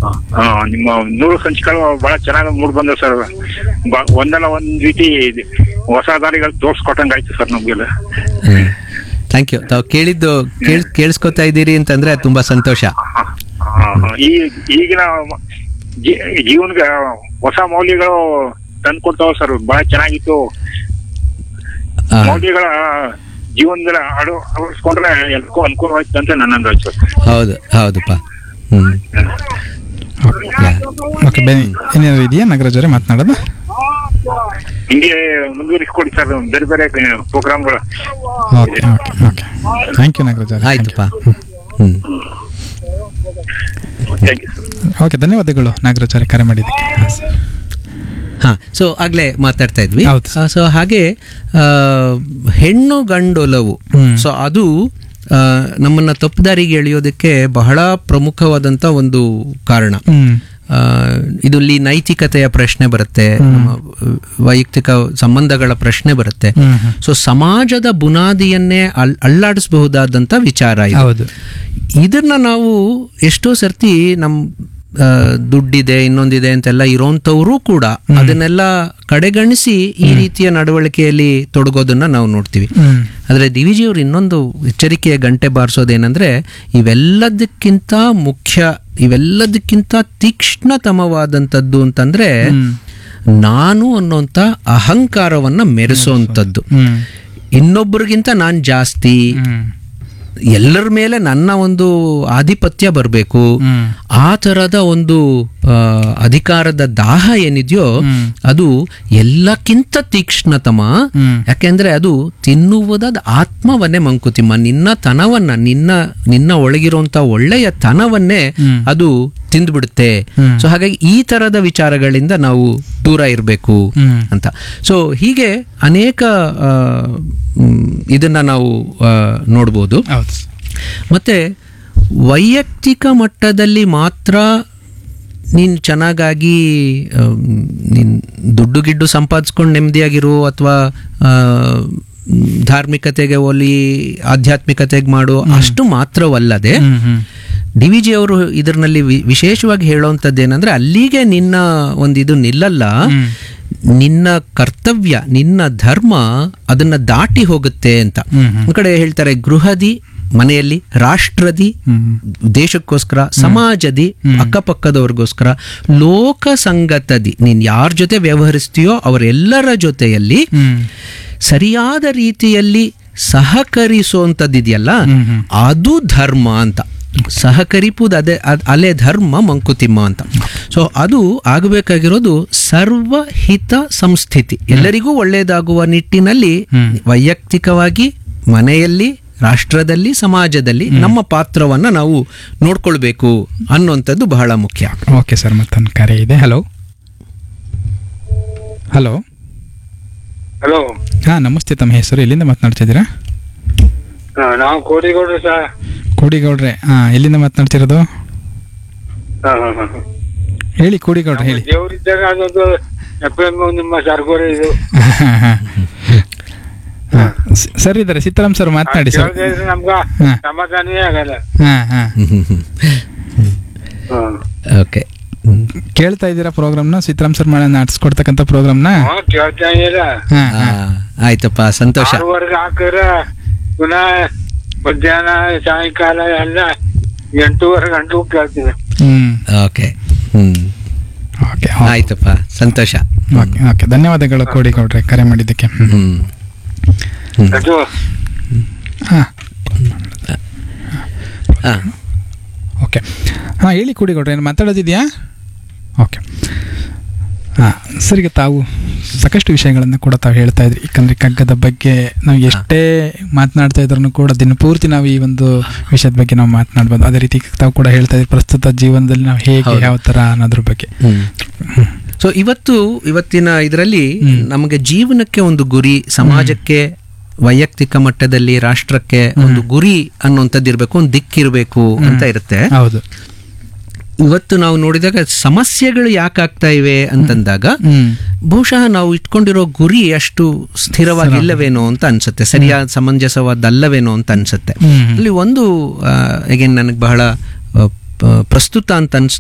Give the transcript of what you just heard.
ಆ, ನಿಮ್ಮ ನೂರು ಸಂಚಿಕೆಗಳು ಬಹಳ ಚೆನ್ನಾಗಿ ಮೂಡ್ ಬಂದ ಸರ್ ಬ- ಒಂದಲ್ಲ ಒಂದ್ ರೀತಿ ಹೊಸ ದಾರಿಗಳು ತೋರ್ಸ್ಕೊಟ್ಟಂಗಾಯ್ತು ಸರ್ ನಮ್ಗೆಲ್ಲ ಥ್ಯಾಂಕ್ ಯು ತಾವು ಕೇಳಿದ್ದು ಕೇಳ್ ಕೇಳಿಸ್ಕೊತಾ ಇದ್ದೀರಿ ಅಂತಂದ್ರೆ ತುಂಬಾ ಸಂತೋಷ ಆ, ಆ, ಈ ಈಗಿನ ಜೀ- ಜೀವನಕ್ಕೆ ಹೊಸ ಮೌಲ್ಯಗಳು ತಂದ್ಕೊಡ್ತಾವ ಸರ್ ಬಹಳ ಚೆನ್ನಾಗಿತ್ತು ಆ, ಮೌಲ್ಯಗಳ ಜೀವನದಲ್ಲಿ ಅಳು ಅಳವಡಿಸ್ಕೊಂಡ್ರೆ ಎಲ್ಲಕ್ಕೂ ಅನುಕೂಲವಾಯ್ತು ಅಂತ ನನ್ನ ಅಂದಾಜು ಸರ್ ಹೌದು ಹೌದಪ್ಪ ಹ್ಮ್ ಓಕೆ ಬನ್ನಿ ಏನಾದ್ರು ಇದೆಯಾ ನಾಗರಾಜ್ ಅವರೇ ಮಾತನಾಡೋದು ಹಿಂಗೆ ಮುಂದುವರಿಸ್ಕೊಡಿ ಸರ್ ಬೇರೆ ಬೇರೆ ಪ್ರೋಗ್ರಾಮ್ಗಳು okay okay okay thank you Nagaraj ಅವರೇ ಆಯ್ತಪ್ಪ ಹ್ಮ್ ಥ್ಯಾಂಕ್ ಯು ಸರ್ ಓಕೆ ಧನ್ಯವಾದಗಳು ನಾಗರಾಜ್ ಅವರೇ ಕರೆ ಮಾಡಿದ್ದಕ್ಕೆ ಹಾಂ ಸರ್ ಹಾ ಸೊ ಆಗ್ಲೇ ಮಾತಾಡ್ತಾ ಇದ್ವಿ ಹೌದು. ಸೊ ಹಾಗೆ ಆ, ಹೆಣ್ಣು ಗಂಡೊಲವು ಹ್ಮ್. ಸೊ ಅದು ಆ, ನಮ್ಮನ್ನ ತಪ್ಪುದಾರಿಗೆ ಎಳೆಯೋದಕ್ಕೆ ಬಹಳ ಪ್ರಮುಖವಾದಂತ ಒಂದು ಕಾರಣ ಹ್ಮ್ ಆ, ಇದು ಇಲ್ಲಿ ನೈತಿಕತೆಯ ಪ್ರಶ್ನೆ ಬರುತ್ತೆ ನಮ್ಮ ವೈಯಕ್ತಿಕ ಸಂಬಂಧಗಳ ಪ್ರಶ್ನೆ ಬರುತ್ತೆ ಹ್ಮ್ ಹ್ಮ್. ಸೊ ಸಮಾಜದ ಬುನಾದಿಯನ್ನೇ ಅಲ್ ಅಲ್ಲಾಡಿಸಬಹುದಾದಂತ ವಿಚಾರ ಇದು ಹೌದು ಇದನ್ನ ನಾವು ಎಷ್ಟೋ ಸರ್ತಿ ನಮ್ ಆ, ದುಡ್ಡಿದೆ ಇನ್ನೊಂದಿದೆ ಅಂತೆಲ್ಲ ಇರೋಂಥವ್ರು ಕೂಡ ಅದನ್ನೆಲ್ಲ ಕಡೆಗಣಿಸಿ ಈ ರೀತಿಯ ನಡವಳಿಕೆಯಲ್ಲಿ ತೊಡಗೋದನ್ನ ನಾವು ನೋಡ್ತೀವಿ ಹ್ಮ್ ಆದ್ರೆ ಡಿ ವಿ ಜಿಯವರು ಇನ್ನೊಂದು ಎಚ್ಚರಿಕೆಯ ಗಂಟೆ ಬಾರಿಸೋದೇನೆಂದ್ರೆ ಇವೆಲ್ಲದಕ್ಕಿಂತ ಮುಖ್ಯ ಇವೆಲ್ಲದಕ್ಕಿಂತ ತೀಕ್ಷ್ಣತಮವಾದಂಥದ್ದು ಅಂತಂದ್ರೆ ನಾನು ಅನ್ನೋಂಥ ಅಹಂಕಾರವನ್ನ ಮೆರೆಸೋಂಥದ್ದು ಹ್ಮ್ ಇನ್ನೊಬ್ಬರಿಗಿಂತ ನಾನು ಜಾಸ್ತಿ ಹ್ಮ್ ಎಲ್ಲರ ಮೇಲೆ ನನ್ನ ಒಂದು ಆಧಿಪತ್ಯ ಬರಬೇಕು ಹ್ಮ್ ಆ ತರದ ಒಂದು ಆ, ಅಧಿಕಾರದ ದಾಹ ಏನಿದೆಯೋ ಹ್ಮ್. ಅದು ಎಲ್ಲಕ್ಕಿಂತ ತೀಕ್ಷ್ಣತಮ ಹ್ಮ್. ಯಾಕೆಂದ್ರೆ ಅದು ತಿನ್ನುವುದಾದ ಆತ್ಮವನ್ನೇ ಮಂಕುತಿಮ್ಮ ನಿನ್ನ ತನವನ್ನ ನಿನ್ನ ನಿನ್ನ ಒಳಗಿರುವಂತ ಒಳ್ಳೆಯ ತನವನ್ನೇ ಹ್ಮ್. ಅದು ತಿಂದ್ಬಿಡುತ್ತೆ ಹ್ಮ್. ಸೊ ಹಾಗಾಗಿ ಈ ತರದ ವಿಚಾರಗಳಿಂದ ನಾವು ದೂರ ಇರಬೇಕು ಹ್ಮ್. ಅಂತ ಸೊ ಹೀಗೆ ಅನೇಕ ಆ, ಮ್, ಇದನ್ನ ನಾವು ಆ, ನೋಡ್ಬೋದು ಹೌದು ಮತ್ತೆ ವೈಯಕ್ತಿಕ ಮಟ್ಟದಲ್ಲಿ ಮಾತ್ರ ನೀನು ಚೆನ್ನಾಗಾಗಿ ನೀನು ದುಡ್ಡು ಗಿಡ್ಡು ಸಂಪಾದಿಸ್ಕೊಂಡು ನೆಮ್ಮದಿಯಾಗಿರು ಅಥವಾ ಧಾರ್ಮಿಕತೆಗೆ ಒಲಿ ಆಧ್ಯಾತ್ಮಿಕತೆಗೆ ಮಾಡು ಅಷ್ಟು ಮಾತ್ರವಲ್ಲದೆ ಹ್ಮ್ ಹ್ಮ್ ಡಿ ವಿ ಜಿ ಅವರು ಇದರಲ್ಲಿ ವಿ- ವಿಶೇಷವಾಗಿ ಹೇಳೋವಂಥದ್ದು ಏನಂದ್ರೆ ಅಲ್ಲಿಗೆ ನಿನ್ನ ಒಂದು ಇದು ನಿಲ್ಲಲ್ಲ ಹ್ಮ್. ನಿನ್ನ ಕರ್ತವ್ಯ ನಿನ್ನ ಧರ್ಮ ಅದನ್ನ ದಾಟಿ ಹೋಗುತ್ತೆ ಅಂತ ಹ್ಮ್ ಹ್ಮ್. ಒಂದ್ ಕಡೆ ಹೇಳ್ತಾರೆ ಗೃಹದಿ ಮನೆಯಲ್ಲಿ ರಾಷ್ಟ್ರದಿ ಹ್ಮ್ ದೇಶಕ್ಕೋಸ್ಕರ ಸಮಾಜದಿ ಅಕ್ಕಪಕ್ಕದವ್ರಿಗೋಸ್ಕರ ಲೋಕ ಸಂಗತದಿ ನೀನ್ ಯಾರ ಜೊತೆ ವ್ಯವಹರಿಸ್ತೀಯೋ ಅವರೆಲ್ಲರ ಜೊತೆಯಲ್ಲಿ ಹ್ಮ್ ಸರಿಯಾದ ರೀತಿಯಲ್ಲಿ ಸಹಕರಿಸುವಂಥದ್ದಿದೆಯಲ್ಲ ಹ್ಮ್ ಹ್ಮ್. ಅದು ಧರ್ಮ ಅಂತ ಸಹಕರಿಪುದು ಅದೇ ಅದ್- ಅಲೆ ಧರ್ಮ ಮಂಕುತಿಮ್ಮ ಅಂತ ಸೊ ಅದು ಆಗಬೇಕಾಗಿರೋದು ಸರ್ವಹಿತ ಸಂಸ್ಥಿತಿ ಎಲ್ಲರಿಗೂ ಒಳ್ಳೆಯದಾಗುವ ನಿಟ್ಟಿನಲ್ಲಿ ಹ್ಮ್. ವೈಯಕ್ತಿಕವಾಗಿ ಮನೆಯಲ್ಲಿ ರಾಷ್ಟ್ರದಲ್ಲಿ ಸಮಾಜದಲ್ಲಿ ನಮ್ಮ ಪಾತ್ರವನ್ನ ನಾವು ನೋಡ್ಕೊಳ್ಬೇಕು ಅನ್ನುವಂಥದ್ದು ಬಹಳ ಮುಖ್ಯ ಓಕೆ ಸರ್ ಮತ್ತೊಂದು ಕರೆ ಇದೆ ಹಲೋ ಹಲೋ ಹಲೋ ಹಾಂ ನಮಸ್ತೆ ತಮ್ಮ ಹೆಸರು ಎಲ್ಲಿಂದ ಮಾತನಾಡ್ತಿದ್ದೀರಾ ನಾವು ಕೋಡಿಗೌಡ್ರು ಸರ್ ಕೋಡಿಗೌಡ್ರೆ ಹಾಂ ಎಲ್ಲಿಂದ ಮಾತನಾಡ್ತಿರೋದು ಹೇಳಿ ಕೋಡಿಗೌಡ್ರೆ ಹೇಳಿ ದೇವರಿದ್ದಾಗ ಅದೊಂದು ಎಫ್ ಎಂ ನಿಮ್ಮ ಸರ್ಗೋರೆ ಇದು ಹಾಂ ಸರ್ ಇದ್ದಾರೆ ಸೀತಾರಾಮ್ ಸರ್ ಮಾತನಾಡಿ ಸರ್ ಕೇಳ್ದೆ ಇದ್ರೆ ನಮ್ಗ ಹಾ. ಸಮಾಧಾನವೇ ಆಗಲ್ಲ ಹಾಂ ಹಾಂ ಹ್ಮ್. ಓಕೆ ಕೇಳ್ತಾ ಇದ್ದೀರಾ ಪ್ರೋಗ್ರಾಮ್ನ ಸೀತಾರಾಮ್ ಸರ್ ಮಾಡಿ ನಡೆಸ್ಕೊಡ್ತಕ್ಕಂಥ ಪ್ರೋಗ್ರಾಮ್ನ ಹ್ಮ್, ಕೇಳ್ತಾ ಇಲ್ಲ ಹಾಂ ಹಾಂ ಆಯ್ತಪ್ಪ ಸಂತೋಷ ಆರೂವರೆಗೆ ಹಾಕಿದ್ರೆ ಪುನಃ ಮಧ್ಯಾಹ್ನ ಸಾಯಂಕಾಲ ಎಲ್ಲ ಎಂಟೂವರೆ ಗಂಟೆಗೂ ಕೇಳ್ತೀನಿ ಹ್ಞೂ ಓಕೆ ಹ್ಮ್ ಓಕೆ ಆಯ್ತಪ್ಪ ಸಂತೋಷ ಓಕೆ ಓಕೆ ಧನ್ಯವಾದಗಳು ಕೋಡಿಗೌಡ್ರೆ ಕರೆ ಮಾಡಿದ್ದಕ್ಕೆ ಹ್ಮ್ ಅದು ಹಾಂ ಹಾ ಓಕೆ ಹಾಂ ಹೇಳಿ ಕೋಡಿಗೌಡ್ರೆ ಏನು ಮಾತಾಡೋದಿದೆಯಾ ಓಕೆ ಹಾಂ ಸರಿಗೆ ತಾವು ಸಾಕಷ್ಟು ವಿಷಯಗಳನ್ನು ಕೂಡ ತಾವು ಹೇಳ್ತಾ ಇದ್ರಿ ಯಾಕಂದರೆ ಕಗ್ಗದ ಬಗ್ಗೆ ನಾವು ಎಷ್ಟೇ ಮಾತನಾಡ್ತಾ ಇದ್ರೂ ಕೂಡ ದಿನಪೂರ್ತಿ ನಾವು ಈ ಒಂದು ವಿಷಯದ ಬಗ್ಗೆ ನಾವು ಮಾತನಾಡ್ಬೋದು ಅದೇ ರೀತಿ ತಾವು ಕೂಡ ಹೇಳ್ತಾ ಇದ್ರಿ ಪ್ರಸ್ತುತ ಜೀವನದಲ್ಲಿ ನಾವು ಹೇಗೆ ಹೌದು. ಯಾವ ಥರ ಅನ್ನೋದ್ರ ಬಗ್ಗೆ ಸೊ ಇವತ್ತು ಇವತ್ತಿನ ಇದರಲ್ಲಿ ನಮಗೆ ಜೀವನಕ್ಕೆ ಒಂದು ಗುರಿ ಸಮಾಜಕ್ಕೆ ವೈಯಕ್ತಿಕ ಮಟ್ಟದಲ್ಲಿ ರಾಷ್ಟ್ರಕ್ಕೆ ಒಂದು ಗುರಿ ಅನ್ನುವಂಥದ್ದು ಇರಬೇಕು ಒಂದು ದಿಕ್ಕಿರಬೇಕು ಅಂತ ಇರುತ್ತೆ ಹೌದು ಇವತ್ತು ನಾವು ನೋಡಿದಾಗ ಸಮಸ್ಯೆಗಳು ಯಾಕಾಗ್ತಾ ಇವೆ ಅಂತಂದಾಗ ಹ್ಮ್ ಬಹುಶಃ ನಾವು ಇಟ್ಕೊಂಡಿರೋ ಗುರಿ ಅಷ್ಟು ಸ್ಥಿರವಾಗಿಲ್ಲವೇನೋ ಅಂತ ಅನ್ಸುತ್ತೆ ಸರಿಯಾದ ಸಮಂಜಸವಾದಲ್ಲವೇನೋ ಅಂತ ಅನ್ಸುತ್ತೆ ಹ್ಮ್ ಅಲ್ಲಿ ಒಂದು ಅಗೇನ್ ನನಗೆ ಬಹಳ ಆ, ಪ- ಪ್ರಸ್ತುತ ಅಂತ ಅನ್ಸ್